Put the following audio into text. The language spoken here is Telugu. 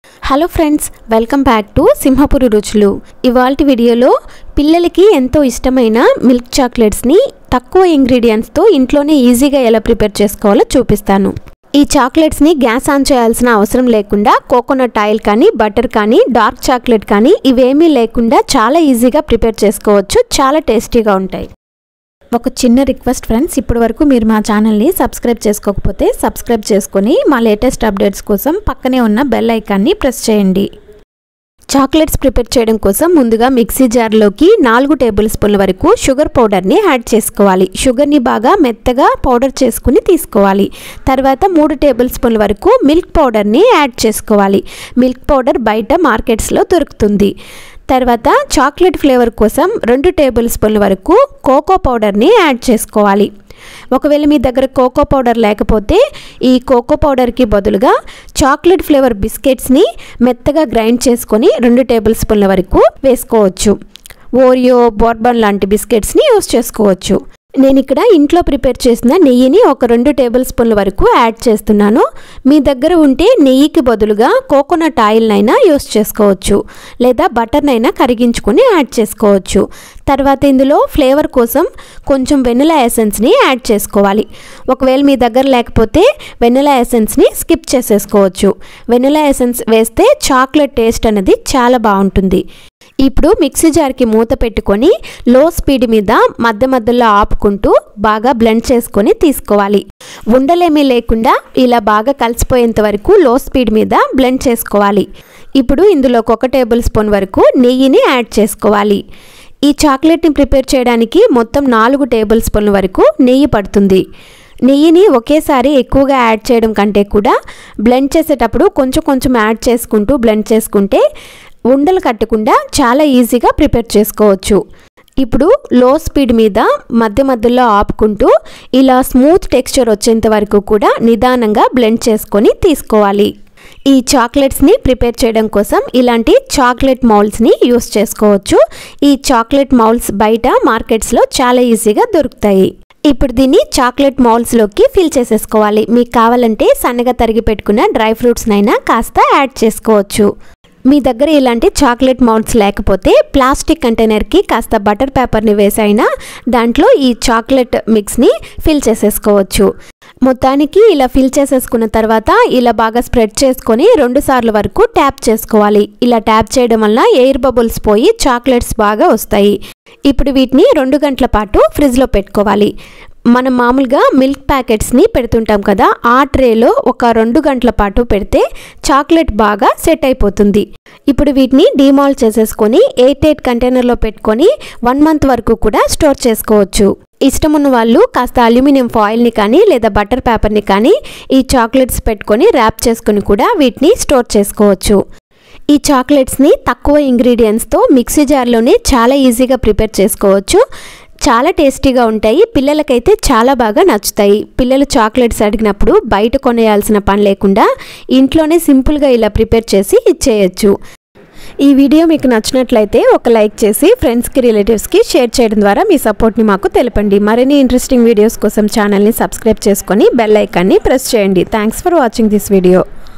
hello friends welcome back to Simhapuri రుచులు ఇవాళ వీడియోలో పిల్లలకి ఎంతో ఇష్టమైన మిల్క్ చాక్లెట్స్ని తక్కువ ఇంగ్రీడియంట్స్తో ఇంట్లోనే ఈజీగా ఎలా ప్రిపేర్ చేసుకోవాలో చూపిస్తాను ఈ చాక్లెట్స్ని గ్యాస్ ఆన్ చేయాల్సిన అవసరం లేకుండా కోకోనట్ ఆయిల్ కానీ బటర్ కానీ డార్క్ చాక్లెట్ కానీ ఇవేమీ లేకుండా చాలా ఈజీగా ప్రిపేర్ చేసుకోవచ్చు చాలా టేస్టీగా ఉంటాయి ఒక చిన్న రిక్వెస్ట్ ఫ్రెండ్స్ ఇప్పటి వరకు మీరు మా ఛానల్ని సబ్స్క్రైబ్ చేసుకోకపోతే సబ్స్క్రైబ్ చేసుకొని మా లేటెస్ట్ అప్డేట్స్ కోసం పక్కనే ఉన్న బెల్ ఐకాన్ని ప్రెస్ చేయండి చాక్లెట్స్ ప్రిపేర్ చేయడం కోసం ముందుగా మిక్సీ జార్లోకి నాలుగు టేబుల్ స్పూన్ల వరకు షుగర్ పౌడర్ని యాడ్ చేసుకోవాలి షుగర్ని బాగా మెత్తగా పౌడర్ చేసుకుని తీసుకోవాలి తర్వాత మూడు టేబుల్ స్పూన్ల వరకు మిల్క్ పౌడర్ని యాడ్ చేసుకోవాలి మిల్క్ పౌడర్ బయట మార్కెట్స్లో దొరుకుతుంది తర్వాత చాక్లెట్ ఫ్లేవర్ కోసం రెండు టేబుల్ స్పూన్ల వరకు కోకో పౌడర్ని యాడ్ చేసుకోవాలి ఒకవేళ మీ దగ్గర కోకో పౌడర్ లేకపోతే ఈ కోకో పౌడర్కి బదులుగా చాక్లెట్ ఫ్లేవర్ బిస్కెట్స్ని మెత్తగా గ్రైండ్ చేసుకొని రెండు టేబుల్ స్పూన్ల వరకు వేసుకోవచ్చు ఓరియో బోర్బన్ లాంటి బిస్కెట్స్ని యూస్ చేసుకోవచ్చు నేను ఇక్కడ ఇంట్లో ప్రిపేర్ చేసిన నెయ్యిని ఒక రెండు టేబుల్ స్పూన్ల వరకు యాడ్ చేస్తున్నాను మీ దగ్గర ఉంటే నెయ్యికి బదులుగా కోకోనట్ ఆయిల్నైనా యూస్ చేసుకోవచ్చు లేదా బటర్నైనా కరిగించుకొని యాడ్ చేసుకోవచ్చు తర్వాత ఇందులో ఫ్లేవర్ కోసం కొంచెం వెనిలా ఎసెన్స్ని యాడ్ చేసుకోవాలి ఒకవేళ మీ దగ్గర లేకపోతే వెనిలా ఎసెన్స్ని స్కిప్ చేసేసుకోవచ్చు వెనిలా ఎసెన్స్ వేస్తే చాక్లెట్ టేస్ట్ అనేది చాలా బాగుంటుంది ఇప్పుడు మిక్సీ జార్కి మూత పెట్టుకొని లో స్పీడ్ మీద మధ్య మధ్యలో ఆపుకుంటూ బాగా బ్లెండ్ చేసుకొని తీసుకోవాలి ఉండలేమీ లేకుండా ఇలా బాగా కలిసిపోయేంత వరకు లో స్పీడ్ మీద బ్లెండ్ చేసుకోవాలి ఇప్పుడు ఇందులోకి ఒక టేబుల్ స్పూన్ వరకు నెయ్యిని యాడ్ చేసుకోవాలి ఈ చాక్లెట్ని ప్రిపేర్ చేయడానికి మొత్తం నాలుగు టేబుల్ స్పూన్ల వరకు నెయ్యి పడుతుంది నెయ్యిని ఒకేసారి ఎక్కువగా యాడ్ చేయడం కంటే కూడా బ్లెండ్ చేసేటప్పుడు కొంచెం కొంచెం యాడ్ చేసుకుంటూ బ్లెండ్ చేసుకుంటే ఉండలు కట్టకుండా చాలా ఈజీగా ప్రిపేర్ చేసుకోవచ్చు ఇప్పుడు లో స్పీడ్ మీద మధ్య మధ్యలో ఆపుకుంటూ ఇలా స్మూత్ టెక్స్చర్ వచ్చేంత వరకు కూడా నిదానంగా బ్లెండ్ చేసుకొని తీసుకోవాలి ఈ చాక్లెట్స్ని ప్రిపేర్ చేయడం కోసం ఇలాంటి చాక్లెట్ మౌల్స్ని యూస్ చేసుకోవచ్చు ఈ చాక్లెట్ మౌల్స్ బయట మార్కెట్స్లో చాలా ఈజీగా దొరుకుతాయి ఇప్పుడు దీన్ని చాక్లెట్ మౌల్స్లోకి ఫిల్ చేసేసుకోవాలి మీకు కావాలంటే సన్నగా తరిగి పెట్టుకున్న డ్రై ఫ్రూట్స్నైనా కాస్త యాడ్ చేసుకోవచ్చు మీ దగ్గర ఇలాంటి చాక్లెట్ మౌల్డ్స్ లేకపోతే ప్లాస్టిక్ కంటైనర్కి కాస్త బటర్ పేపర్ని వేసైనా దాంట్లో ఈ చాక్లెట్ మిక్స్ని ఫిల్ చేసేసుకోవచ్చు మొత్తానికి ఇలా ఫిల్ చేసేసుకున్న తర్వాత ఇలా బాగా స్ప్రెడ్ చేసుకొని రెండు సార్లు వరకు ట్యాప్ చేసుకోవాలి ఇలా ట్యాప్ చేయడం వల్ల ఎయిర్ బబుల్స్ పోయి చాక్లెట్స్ బాగా వస్తాయి ఇప్పుడు వీటిని రెండు గంటల పాటు ఫ్రిడ్జ్లో పెట్టుకోవాలి మనం మామూలుగా మిల్క్ ప్యాకెట్స్ని పెడుతుంటాం కదా ఆ ట్రేలో ఒక రెండు గంటల పాటు పెడితే చాక్లెట్ బాగా సెట్ అయిపోతుంది ఇప్పుడు వీటిని డీమాల్ చేసేసుకొని ఎయిట్ ఎయిట్ కంటైనర్లో పెట్టుకొని వన్ మంత్ వరకు కూడా స్టోర్ చేసుకోవచ్చు ఇష్టం ఉన్న వాళ్ళు కాస్త అల్యూమినియం ఫాయిల్ని కానీ లేదా బటర్ పేపర్ని కానీ ఈ చాక్లెట్స్ పెట్టుకొని ర్యాప్ చేసుకొని కూడా వీటిని స్టోర్ చేసుకోవచ్చు ఈ చాక్లెట్స్ని తక్కువ ఇంగ్రీడియంట్స్తో మిక్సీ జార్లోనే చాలా ఈజీగా ప్రిపేర్ చేసుకోవచ్చు చాలా టేస్టీగా ఉంటాయి పిల్లలకైతే చాలా బాగా నచ్చుతాయి పిల్లలు చాక్లెట్స్ అడిగినప్పుడు బయట కొనేయాల్సిన పని లేకుండా ఇంట్లోనే సింపుల్గా ఇలా ప్రిపేర్ చేసి ఇచ్చేయచ్చు ఈ వీడియో మీకు నచ్చినట్లయితే ఒక లైక్ చేసి ఫ్రెండ్స్కి రిలేటివ్స్కి షేర్ చేయడం ద్వారా మీ సపోర్ట్ని మాకు తెలపండి మరిన్ని ఇంట్రెస్టింగ్ వీడియోస్ కోసం ఛానల్ని సబ్స్క్రైబ్ చేసుకొని బెల్ ఐకాన్ని ప్రెస్ చేయండి thanks for watching this video